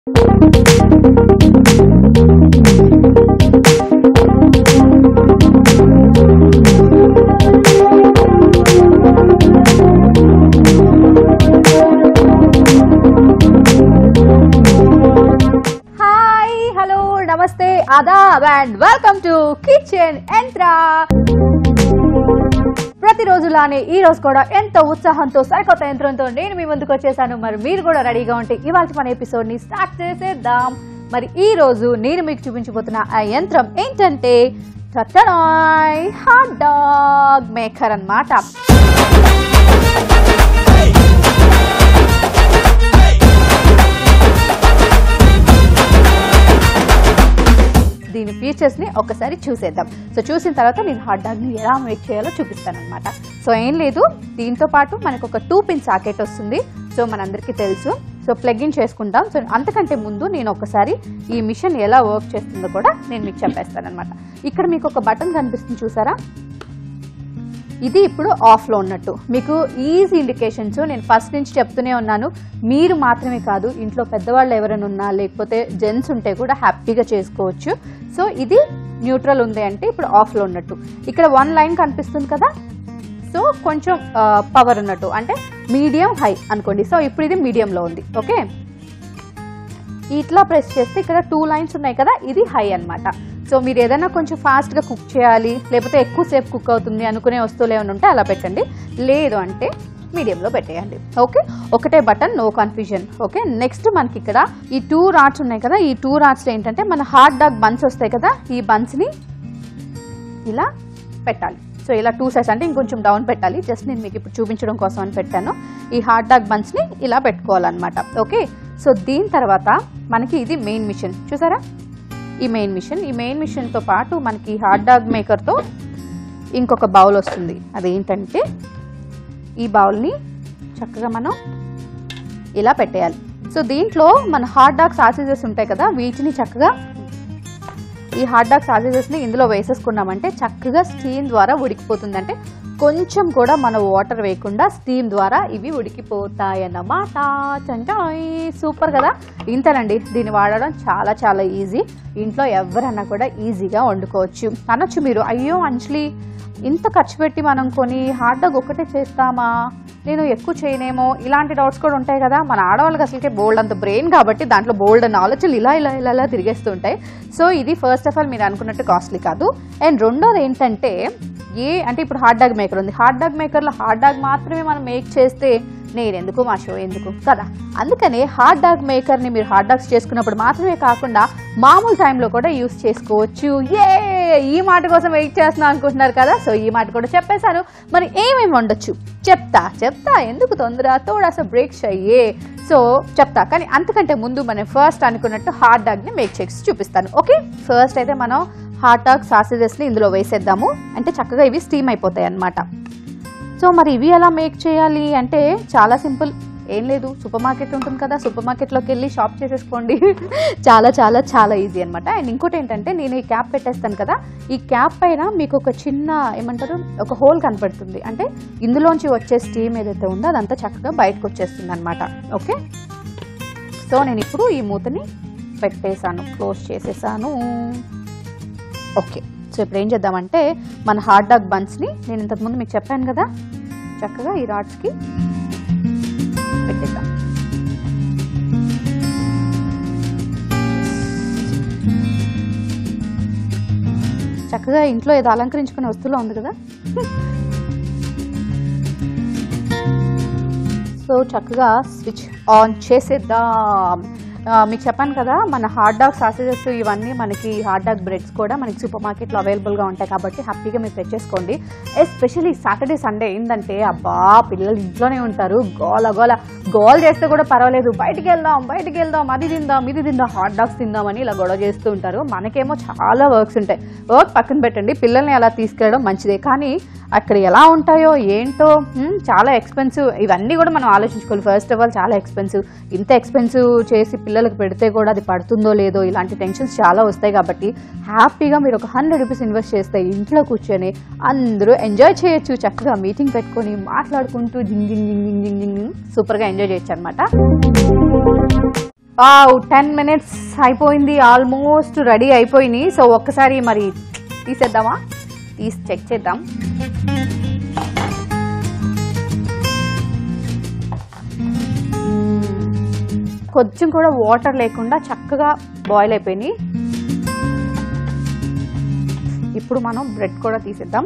Hi hello నమస్తే ఆదాబ్ and welcome to kitchen ఎంట్రా ప్రతిరోజులానే ఈ రోజు కూడా ఎంతో ఉత్సాహంతో సరికొత్త యంత్రంతో నేను మీ ముందుకు వచ్చేసాను మరి మీరు కూడా రెడీగా ఉంటే ఇవాళ మన ఎపిసోడ్ ని స్టార్ట్ చేసేద్దాం మరి ఈ రోజు నేను మీకు చూపించబోతున్న ఆ యంత్రం ఏంటంటే టటనాయ్ హాట్ డాగ్ మేకర్ అన్నమాట దీని ఫీచర్స్ ని ఒకసారి చూసేద్దాం సో చూసిన తర్వాత నేను హాట్ డాగ్ ని ఎలా మేక్ చేయాలో చూపిస్తాను అనమాట సో ఏం లేదు దీంతో పాటు మనకు ఒక టూ పిన్ సాకెట్ వస్తుంది సో మనందరికీ తెలుసు సో ప్లగ్ ఇన్ చేసుకుంటాం సో అంతకంటే ముందు నేను ఒకసారి ఈ మిషన్ ఎలా వర్క్ చేస్తుందో కూడా నేను మీకు చెప్పేస్తాను అనమాట ఇక్కడ మీకు ఒక బటన్ కనిపిస్తుంది చూసారా ఇది ఇప్పుడు ఆఫ్లో ఉన్నట్టు మీకు ఈజీ ఇండికేషన్స్ నేను ఫస్ట్ నుంచి చెప్తూనే ఉన్నాను మీరు మాత్రమే కాదు ఇంట్లో పెద్దవాళ్ళు ఎవరైనా ఉన్నా లేకపోతే జెంట్స్ ఉంటే కూడా హ్యాపీగా చేసుకోవచ్చు సో ఇది న్యూట్రల్ ఉంది అంటే ఇప్పుడు ఆఫ్లో ఉన్నట్టు ఇక్కడ వన్ లైన్ కనిపిస్తుంది కదా సో కొంచెం పవర్ ఉన్నట్టు అంటే మీడియం హై అనుకోండి సో ఇప్పుడు ఇది మీడియంలో ఉంది ఓకే ఇట్లా ప్రెస్ చేస్తే ఇక్కడ టూ లైన్స్ ఉన్నాయి కదా ఇది హై అన్నమాట సో మీరు ఏదైనా కొంచెం ఫాస్ట్గా కుక్ చేయాలి లేకపోతే ఎక్కువసేపు కుక్ అవుతుంది అనుకునే వస్తువులు ఏమైనా ఉంటే అలా పెట్టండి లేదు అంటే మీడియంలో పెట్టేయండి ఓకే ఒకటే button no confusion okay next మనకి ఇక్కడ ఈ టూ రాడ్స్ ఉన్నాయి కదా ఈ టూ రాడ్స్ ఏంటంటే మన హాట్ డాగ్ బన్స్ వస్తాయి కదా ఈ బన్స్ని ఇలా పెట్టాలి సో ఇలా టూ సైడ్స్ అంటే ఇంకొంచెం డౌన్ పెట్టాలి జస్ట్ నేను మీకు ఇప్పుడు చూపించడం కోసం అని పెట్టాను ఈ హాట్ డాగ్ బన్స్ని ఇలా పెట్టుకోవాలన్నమాట ఓకే సో దీని తర్వాత మనకి ఇది మెయిన్ మిషన్ చూసారా ఈ మెయిన్ మిషన్ ఈ మెయిన్ మిషన్తో పాటు మనకి హాట్ డాగ్ మేకర్తో ఇంకొక బౌల్ వస్తుంది అదేంటంటే ఈ బౌల్ని చక్కగా మనం ఇలా పెట్టేయాలి సో దీంట్లో మన హాట్ డాగ్ సాసేజెస్ ఉంటాయి కదా వీటిని చక్కగా ఈ హాట్ డాగ్ సాసేజెస్ని ఇందులో వేసేసుకున్నామంటే చక్కగా స్టీమ్ ద్వారా ఉడికిపోతుంది అంటే కొంచెం కూడా మన వాటర్ వేయకుండా స్టీమ్ ద్వారా ఇవి ఉడికిపోతాయి అన్నమాట చంటాయ్ సూపర్ కదా ఇంతేనండి దీన్ని వాడడం చాలా చాలా ఈజీ ఇంట్లో ఎవరన్నా కూడా ఈజీగా వండుకోవచ్చు అనొచ్చు మీరు అయ్యో అంజలి ఇంత ఖర్చు పెట్టి మనం కొని హాట్ డాగ్ ఒకటే చేస్తామా నేను ఎక్కువ చేయనేమో ఇలాంటి డౌట్స్ కూడా ఉంటాయి కదా మన ఆడవాళ్ళకి అసలుకే బోల్డ్ అంత బ్రెయిన్ కాబట్టి దాంట్లో బోల్డ్ అన్న ఆలోచనలు ఇలా ఇలా ఇలా ఇలా తిరిగేస్తుంటాయి సో ఇది ఫస్ట్ ఆఫ్ ఆల్ మీరు అనుకున్నట్టు కాస్ట్లీ కాదు అండ్ రెండోది ఏంటంటే ఏ అంటే ఇప్పుడు హాట్ డాగ్ మేకర్ ఉంది హాట్ డాగ్ మేకర్లో హాట్ డాగ్ మాత్రమే మనం మేక్ చేస్తే నేను ఎందుకు మా షో ఎందుకు కదా అందుకనే హాట్ డాగ్ మేకర్ని మీరు హాట్ డాగ్స్ చేసుకున్నప్పుడు మాత్రమే కాకుండా మామూలు టైంలో కూడా యూస్ చేసుకోవచ్చు ఏ ఈ మాట కోసం వెయిట్ చేస్తున్నా అనుకుంటున్నారు కదా సో ఈ మాట కూడా చెప్పేశాను మరి ఏమేమి వండొచ్చు చెప్తా చెప్తా ఎందుకు తొందర తోడాస బ్రేక్స్ అయ్యే సో చెప్తా కానీ అంతకంటే ముందు మనం ఫస్ట్ అనుకున్నట్టు హాట్ డాగ్ని మేక్ చేసి చూపిస్తాను ఓకే ఫస్ట్ అయితే మనం హాట్ డాగ్ సాసేజెస్ని ఇందులో వేసేద్దాము అంటే చక్కగా ఇవి స్టీమ్ అయిపోతాయి అన్నమాట సో మరి ఇవి ఎలా మేక్ చేయాలి అంటే చాలా సింపుల్ ఏం లేదు సూపర్ మార్కెట్ ఉంటుంది కదా సూపర్ మార్కెట్లోకి వెళ్ళి షాప్ చేసేసుకోండి చాలా చాలా చాలా ఈజీ అనమాట అండ్ ఇంకోటి ఏంటంటే నేను ఈ క్యాప్ పెట్టేస్తాను కదా ఈ క్యాప్ పైన మీకు ఒక చిన్న ఏమంటారు ఒక హోల్ కనపడుతుంది అంటే ఇందులోంచి వచ్చే స్టీమ్ ఏదైతే ఉందో అదంతా చక్కగా బయటకు వచ్చేస్తుంది అనమాట ఓకే సో నేను ఇప్పుడు ఈ మూతని పెట్టేశాను క్లోజ్ చేసేసాను ఓకే సో ఇప్పుడు ఏం చేద్దామంటే మన హాట్ డాగ్ బన్స్ని నేను ఇంతకుముందు మీకు చెప్పాను కదా చక్కగా ఈ రాడ్స్కి పెట్టేద్దాం చక్కగా ఇంట్లో ఏదో అలంకరించుకునే వస్తువులో ఉంది కదా సో చక్కగా స్విచ్ ఆన్ చేసేద్దాం ఆ, మీకు చెప్పాను కదా మన హాట్ డాగ్ సాసేజెస్ ఇవన్నీ మనకి హాట్ డాగ్ బ్రెడ్స్ కూడా మనకి సూపర్ మార్కెట్లో అవైలబుల్గా ఉంటాయి కాబట్టి హ్యాపీగా మీరు తెచ్చేసుకోండి ఎస్పెషల్లీ సాటర్డే సండే ఏంటంటే అబ్బా పిల్లలు ఇంట్లోనే ఉంటారు గోల గోల గోల్ చేస్తే కూడా పర్వాలేదు బయటికి వెళ్దాం బయటికి వెళ్దాం అది తిందాం ఇది తిందాం హాట్ డాగ్స్ తిందామని ఇలా గొడవ చేస్తూ ఉంటారు మనకేమో చాలా వర్క్స్ ఉంటాయి వర్క్ పక్కన పెట్టండి పిల్లల్ని అలా తీసుకెళ్ళడం మంచిదే కానీ అక్కడ ఎలా ఉంటాయో ఏంటో హ్మ్, చాలా ఎక్స్పెన్సివ్ ఇవన్నీ కూడా మనం ఆలోచించుకోవాలి ఫస్ట్ ఆఫ్ ఆల్ చాలా ఎక్స్పెన్సివ్ ఇంత ఎక్స్పెన్సివ్ చేసి పిల్లలకు పెడితే కూడా అది పడుతుందో లేదో ఇలాంటి టెన్షన్స్ చాలా వస్తాయి కాబట్టి హ్యాపీగా మీరు ఒక హండ్రెడ్ రూపీస్ ఇన్వెస్ట్ చేస్తే ఇంట్లో కూర్చొని అందరూ ఎంజాయ్ చేయొచ్చు చక్కగా మీటింగ్ పెట్టుకొని మాట్లాడుకుంటూ జింగ్ జింగ్ జింగ్ జింగ్ జింగ్ జింగ్ సూపర్గా ఎంజాయ్ చేయొచ్చు అనమాట టెన్ మినిట్స్ అయిపోయింది ఆల్మోస్ట్ రెడీ అయిపోయినాయి సో ఒక్కసారి మరి తీసేద్దామా తీసి చెక్ చేద్దాం కొంచెం కూడా వాటర్ లేకుండా చక్కగా బాయిల్ అయిపోయినాయి ఇప్పుడు మనం బ్రెడ్ కూడా తీసేద్దాం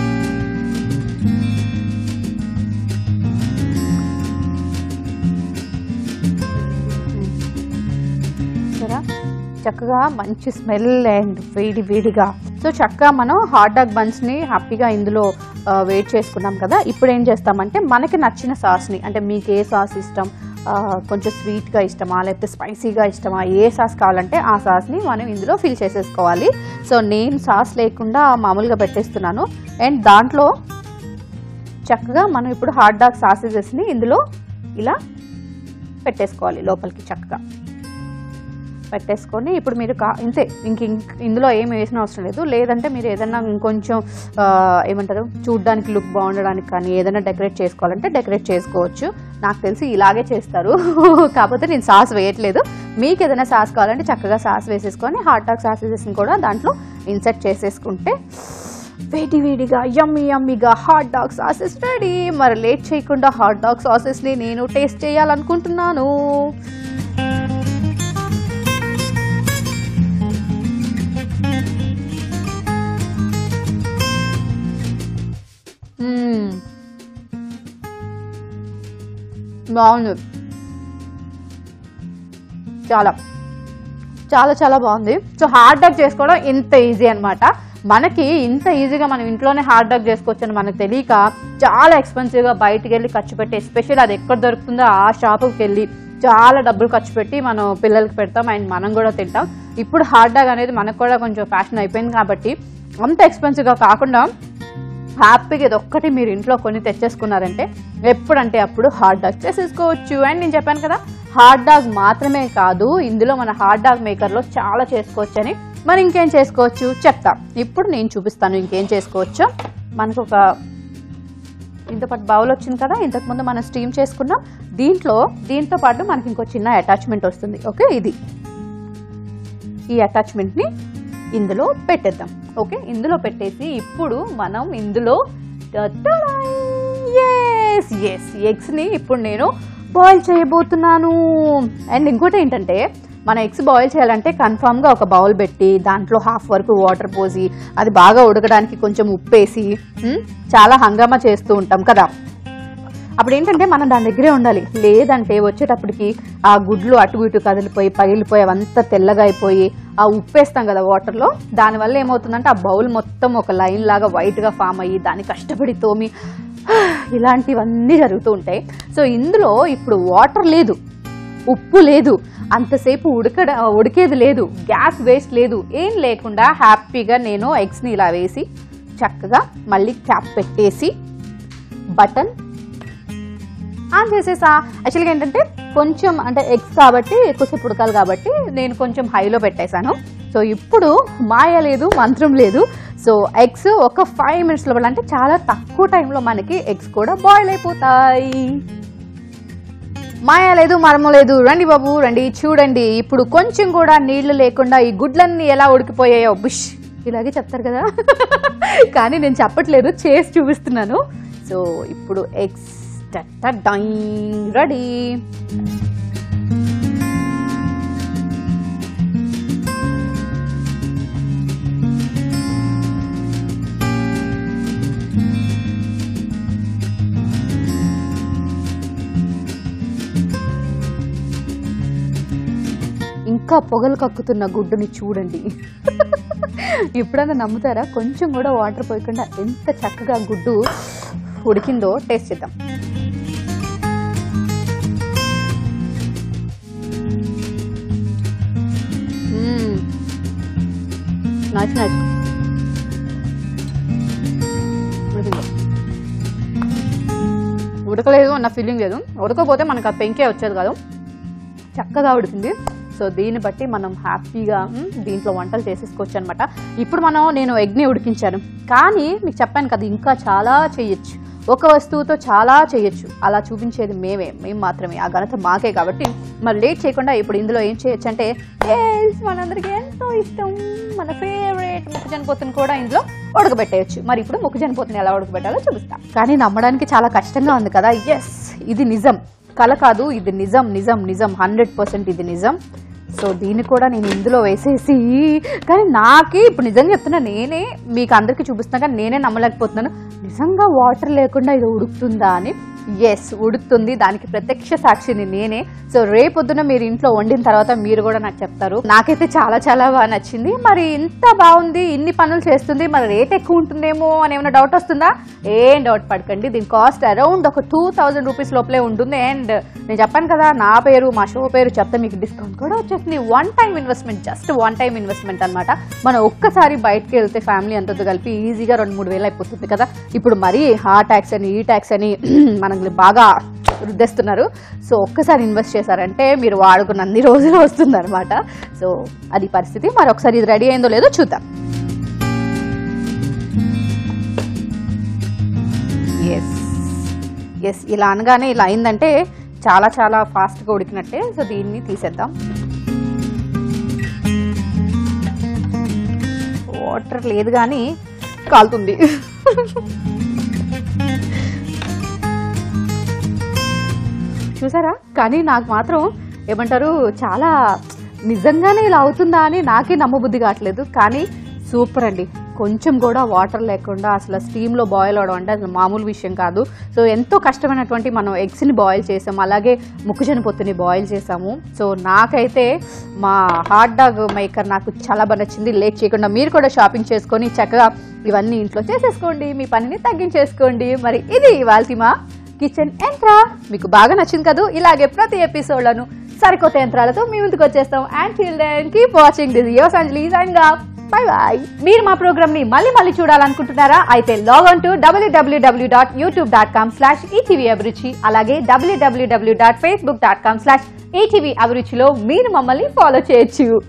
చూసారా చక్కగా మంచి స్మెల్ అండ్ వేడి వేడిగా సో చక్కగా మనం హాట్ డాగ్ బన్స్ని హ్యాపీగా ఇందులో ఆ, వేట్ చేసుకున్నాం కదా ఇప్పుడు ఏం చేస్తామంటే మనకి నచ్చిన సాస్ని అంటే మీకు ఏ సాస్ ఇష్టం ఆ, కొంచెం స్వీట్గా ఇష్టమా లేకపోతే స్పైసీగా ఇష్టమా ఏ సాస్ కావాలంటే ఆ సాస్ని మనం ఇందులో ఫిల్ చేసేసుకోవాలి సో నేను సాస్ లేకుండా మామూలుగా పెట్టేస్తున్నాను అండ్ దాంట్లో చక్కగా మనం ఇప్పుడు హాట్ డాగ్ సాసేజెస్ని ఇందులో ఇలా పెట్టేసుకోవాలి లోపలికి చక్కగా పెట్టేసుకొని ఇప్పుడు మీరు కా ఇంతే ఇంక ఇంక ఇందులో ఏమి వేసిన అవసరం లేదు లేదంటే మీరు ఏదైనా ఇంకొంచెం ఆ, ఏమంటారు చూడ్డానికి లుక్ బాగుండడానికి కానీ ఏదైనా డెకరేట్ చేసుకోవాలంటే డెకరేట్ చేసుకోవచ్చు నాకు తెలిసి ఇలాగే చేస్తారు కాకపోతే నేను సాస్ వేయట్లేదు మీకు ఏదైనా సాస్ కావాలంటే చక్కగా సాస్ వేసేసుకొని హాట్ డాగ్ సాసేజెస్ని కూడా దాంట్లో ఇన్సర్ట్ చేసేసుకుంటే వేడి వేడిగా యమ్మీ యమ్మీగా హాట్ డాగ్ సాసెస్ రెడీ మరి లేట్ చేయకుండా హాట్ డాగ్ సాసెస్ని నేను టేస్ట్ చేయాలనుకుంటున్నాను మ్మ్. బాగుంది చాలా చాలా చాలా బాగుంది సో హార్డ్ డాగ్ చేసుకోవడం ఇంత ఈజీ అన్నమాట మనకి ఇంత ఈజీగా మనం ఇంట్లోనే హార్డ్ డాగ్ చేసుకోవచ్చు అని మనకు తెలియక చాలా ఎక్స్పెన్సివ్గా బయటికి వెళ్ళి ఖర్చు పెట్టి ఎస్పెషల్ అది ఎక్కడ దొరుకుతుందో ఆ షాపుకి వెళ్ళి చాలా డబ్బులు ఖర్చు పెట్టి మనం పిల్లలకి పెడతాం అండ్ మనం కూడా తింటాం ఇప్పుడు హార్డ్ డాగ్ అనేది మనకు కూడా కొంచెం ఫ్యాషన్ అయిపోయింది కాబట్టి అంత ఎక్స్పెన్సివ్గా కాకుండా హ్యాపీగా ఇది ఒక్కటి మీరు ఇంట్లో కొని తెచ్చేసుకున్నారంటే ఎప్పుడంటే అప్పుడు హాట్ డాగ్ చేసేసుకోవచ్చు అండ్ నేను చెప్పాను కదా హాట్ డాగ్ మాత్రమే కాదు ఇందులో మన హాట్ డాగ్ మేకర్లో చాలా చేసుకోవచ్చు అని మరి ఇంకేం చేసుకోవచ్చు చెప్తా ఇప్పుడు నేను చూపిస్తాను ఇంకేం చేసుకోవచ్చో మనకు ఒక ఇంత పాటు బౌల్ వచ్చింది కదా ఇంతకుముందు మనం స్టీమ్ చేసుకున్నాం దీంట్లో దీంతో పాటు మనకి ఇంకో చిన్న అటాచ్మెంట్ వస్తుంది ఓకే ఇది ఈ అటాచ్మెంట్ని ఇందులో పెట్టేద్దాం ఓకే ఇందులో పెట్టేసి ఇప్పుడు మనం ఇందులో ఎస్ ఎస్ ఎగ్స్ని ఇప్పుడు నేను బాయిల్ చేయబోతున్నాను అండ్ ఇంకోటి ఏంటంటే మన ఎగ్స్ బాయిల్ చేయాలంటే కన్ఫామ్గా ఒక బౌల్ పెట్టి దాంట్లో హాఫ్ వరకు వాటర్ పోసి అది బాగా ఉడకడానికి కొంచెం ఉప్పేసి ఉమ్, చాలా హంగామా చేస్తూ ఉంటాం కదా అప్పుడు ఏంటంటే మనం దాని దగ్గరే ఉండాలి లేదంటే వచ్చేటప్పటికి ఆ గుడ్లు అటు ఇటు కదిలిపోయి పగిలిపోయి అవంతా తెల్లగా అయిపోయి ఆ ఉప్పేస్తాం కదా వాటర్లో దానివల్ల ఏమవుతుందంటే ఆ బౌల్ మొత్తం ఒక లైన్ లాగా వైట్గా ఫామ్ అయ్యి దాన్ని కష్టపడి తోమి ఇలాంటివన్నీ జరుగుతూ ఉంటాయి సో ఇందులో ఇప్పుడు వాటర్ లేదు ఉప్పు లేదు అంతసేపు ఉడకడ ఉడికేది లేదు గ్యాస్ వేస్ట్ లేదు ఏం లేకుండా హ్యాపీగా నేను ఎగ్స్ని ఇలా వేసి చక్కగా మళ్ళీ క్యాప్ పెట్టేసి బటన్ ఆన్ చేసేసా యాక్చువల్గా ఏంటంటే కొంచెం అంటే ఎగ్స్ కాబట్టి ఎక్కువసేపు ఉడకాలి కాబట్టి నేను కొంచెం హైలో పెట్టేశాను సో ఇప్పుడు మాయ లేదు మంత్రం లేదు సో ఎగ్స్ ఒక ఫైవ్ మినిట్స్ లోపల అంటే చాలా తక్కువ టైంలో మనకి ఎగ్స్ కూడా బాయిల్ అయిపోతాయి మాయ లేదు మరమ లేదు రండి బాబు రండి చూడండి ఇప్పుడు కొంచెం కూడా నీళ్లు లేకుండా ఈ గుడ్లన్నీ ఎలా ఉడికిపోయాయో బుష్ ఇలాగే చెప్తారు కదా కానీ నేను చెప్పట్లేదు చేసి చూపిస్తున్నాను సో ఇప్పుడు ఎగ్స్ రెడీ ఇంకా పొగలు కక్కుతున్న గుడ్డుని చూడండి ఎప్పుడైనా నమ్ముతారా కొంచెం కూడా వాటర్ పోయకుండా ఎంత చక్కగా గుడ్డు ఉడికిందో టేస్ట్ చేద్దాం నైస్ నైస్ ఉడికిందో ఉడకలేదు అన్న ఫీలింగ్ లేదు ఉడకపోతే మనకు ఆ పెంకే వచ్చేది కాదు చక్కగా ఉడికింది సో దీన్ని బట్టి మనం హ్యాపీగా మ్, దీంట్లో వంటలు చేసేసుకోవచ్చు అనమాట ఇప్పుడు మనం నేను ఎగ్ని ఉడికించాను కానీ మీకు చెప్పాను కదా ఇంకా చాలా చేయొచ్చు ఒక వస్తువుతో చాలా చేయొచ్చు అలా చూపించేది మేమే మేము మాత్రమే ఆ ఘనత మాకే కాబట్టి మరి లేట్ చేయకుండా ఇప్పుడు ఇందులో ఏం చేయొచ్చు అంటే yes, మనందరికీ ఎంతో ఇష్టం మన ఫేవరెట్ మొక్కజొన్న పొత్తుని కూడా ఇందులో ఉడకబెట్టేయచ్చు మరి ఇప్పుడు మొక్కజొన్న పొత్తుని ఎలా ఉడకబెట్టాలో చూపిస్తాం కానీ నమ్మడానికి చాలా కష్టంగా ఉంది కదా ఎస్ ఇది నిజం కల కాదు ఇది నిజం నిజం నిజం హండ్రెడ్ పర్సెంట్ ఇది నిజం సో దీన్ని కూడా నేను ఇందులో వేసేసి కానీ నాకే ఇప్పుడు నిజంగా చెప్తున్నా నేనే మీకు అందరికీ చూపిస్తున్నా కానీ నేనే నమ్మలేకపోతున్నాను నిజంగా వాటర్ లేకుండా ఇది ఉడుకుతుందా అని ఎస్ ఉడుకుతుంది దానికి ప్రత్యక్ష సాక్షిని నేనే సో రేపొద్దున మీరు ఇంట్లో వండిన తర్వాత మీరు కూడా నాకు చెప్తారు నాకైతే చాలా చాలా బాగా నచ్చింది మరి ఇంత బాగుంది ఇన్ని పనులు చేస్తుంది మరి రేట్ ఎక్కువ ఉంటుందేమో అని ఏమైనా డౌట్ వస్తుందా ఏం డౌట్ పడకండి దీని కాస్ట్ అరౌండ్ ఒక టూ థౌజండ్ రూపీస్ లోపలే ఉంటుంది అండ్ నేను చెప్పాను కదా నా పేరు మా షో పేరు చెప్తే మీకు డిస్కౌంట్ కూడా వచ్చేస్తుంది one time investment just one time investment అనమాట మనం ఒక్కసారి బయటకు వెళ్తే ఫ్యామిలీ అంతతో కలిపి ఈజీగా రెండు మూడు వేలు అయిపోతుంది కదా ఇప్పుడు మరీ ఆ ట్యాక్స్ అని ఈ ట్యాక్స్ అని మనకి బాగా రుద్దేస్తున్నారు సో ఒక్కసారి ఇన్వెస్ట్ చేశారంటే మీరు వాడుకున్న అన్ని రోజులు వస్తుంది అనమాట సో అది పరిస్థితి మరి ఒకసారి ఇది రెడీ అయిందో లేదో చూద్దాం ఎస్ ఎస్ ఇలా అనగానే ఇలా అయిందంటే చాలా చాలా ఫాస్ట్గా ఉడికినట్టే సో దీన్ని తీసేద్దాం వాటర్ లేదు కానీ కాలుతుంది చూసారా కానీ నాకు మాత్రం ఏమంటారు చాలా నిజంగానే ఇలా అవుతుందా అని నాకే నమ్మబుద్ధి కావట్లేదు కానీ సూపర్ అండి కొంచెం కూడా వాటర్ లేకుండా అసలు స్టీమ్లో బాయిల్ అవడం అంటే అసలు మామూలు విషయం కాదు సో ఎంతో కష్టమైనటువంటి మనం ఎగ్స్ని బాయిల్ చేసాం అలాగే ముక్కజొన్న పొత్తుని బాయిల్ చేసాము సో నాకైతే మా హాట్ డాగ్ మేకర్ నాకు చాలా బాగా నచ్చింది లేట్ చేయకుండా మీరు కూడా షాపింగ్ చేసుకొని చక్కగా ఇవన్నీ ఇంట్లో చేసేసుకోండి మీ పనిని తగ్గించేసుకోండి మరి ఇది ఇవాళ మా కిచెన్ యంత్ర మీకు బాగా నచ్చింది కదా ఇలాగే ప్రతి ఎపిసోడ్లను సరికొత్త యంత్రాలతో మీ ముందుకు వచ్చేస్తాం and till then keep watching this yours Anjali and bye bye మీరు మా ప్రోగ్రామ్ ని మళ్ళీ మళ్ళీ చూడాలనుకుంటున్నారా అయితే log on to W W W dot YouTube dot com slash ETV Abhiruchi అలాగే W W W dot Facebook dot com slash ETV అభిరుచిలో మీరు మమ్మల్ని ఫాలో చేయొచ్చు